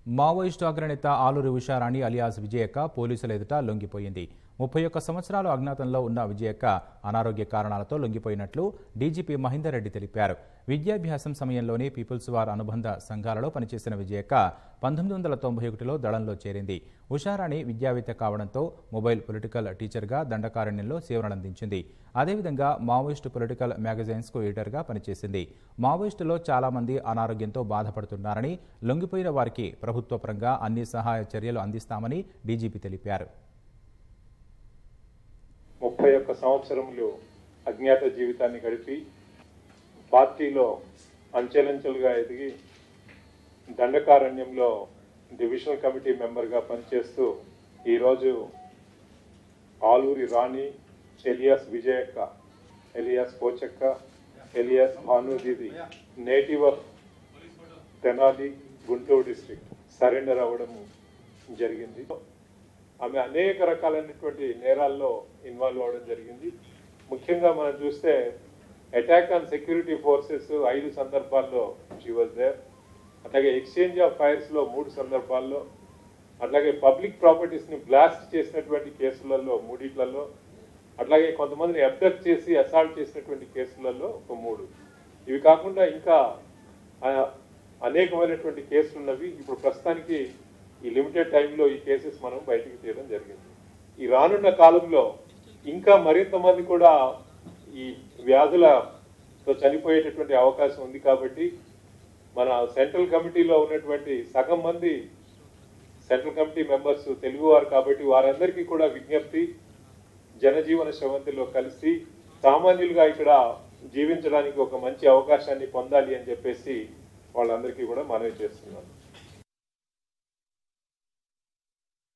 Maoist అగ్రనేత Aluri Usharani alias విజయక్క పోలీసుల ఎదుట లొంగిపోయింది ముప్పై ఒక్క సంవత్సరాలు అజ్ఞాతంలో ఉన్న విజయక్క అనారోగ్య కారణాలతో లొంగిపోయినట్లు డీజీపీ మహేందర్ రెడ్డి తెలిపారు విద్యాభ్యాసం సమయంలోనే పీపుల్స్ వార్ అనుబంధ సంఘాలలో పనిచేసిన విజయక్క పంతొమ్మిది వందల తొంభై ఒకటిలో దళంలో చేరింది ఉషారాణి విద్యావేత్త కావడంతో మొబైల్ పొలిటికల్ టీచర్గా దండకారణ్యంలో సేవలందించింది అదేవిధంగా మావోయిస్టు పొలిటికల్ మ్యాగజైన్స్కు ఎడిటర్గా పనిచేసింది మావోయిస్టులో చాలా మంది అనారోగ్యంతో బాధపడుతున్నారని లొంగిపోయిన వారికి ప్రభుత్వ పరంగా అన్ని సహాయ చర్యలు అందిస్తామని డీజీపీ తెలిపారు ముప్పై ఒక్క సంవత్సరములు అజ్ఞాత జీవితాన్ని గడిపి పార్టీలో అంచెలంచెలుగా ఎదిగి దండకారణ్యంలో డివిజనల్ కమిటీ మెంబర్గా పనిచేస్తూ ఈరోజు Aluri Rani alias Vijayakka alias Pochakka alias Bhanudidi native of Tenali Guntur district surrender అవ్వడం జరిగింది ఆమె అనేక రకాలైనటువంటి నేరాల్లో ఇన్వాల్వ్ అవ్వడం జరిగింది ముఖ్యంగా మనం చూస్తే అటాక్ ఆన్ సెక్యూరిటీ ఫోర్సెస్ ఐదు సందర్భాల్లో షీ వాజ్ దేర్ అట్లాగే ఎక్స్చేంజ్ ఆఫ్ ఫైర్స్ లో మూడు సందర్భాల్లో అట్లాగే పబ్లిక్ ప్రాపర్టీస్ ని బ్లాస్ట్ చేసినటువంటి కేసులలో మూడిట్లలో అట్లాగే కొంతమందిని అబ్డక్ట్ చేసి అసాల్ట్ చేసినటువంటి కేసులలో ఒక మూడు ఇవి కాకుండా ఇంకా ఆ, అనేకమైనటువంటి కేసులు ఉన్నవి ఇప్పుడు ప్రస్తుతానికి ఈ లిమిటెడ్ టైంలో ఈ కేసెస్ మనం బయటికి తీయడం జరిగింది ఈ రానున్న కాలంలో ఇంకా మరింత మంది కూడా ఈ వ్యాధులతో చనిపోయేటటువంటి అవకాశం ఉంది కాబట్టి మన సెంట్రల్ కమిటీలో ఉన్నటువంటి సగం మంది సెంట్రల్ కమిటీ మెంబర్స్ తెలుగువారు కాబట్టి వారందరికీ కూడా విజ్ఞప్తి జనజీవన శ్రవంతిలో కలిసి సామాన్యులుగా ఇక్కడ జీవించడానికి ఒక మంచి అవకాశాన్ని పొందాలి అని చెప్పేసి వాళ్ళందరికీ కూడా మనవి చేస్తున్నాను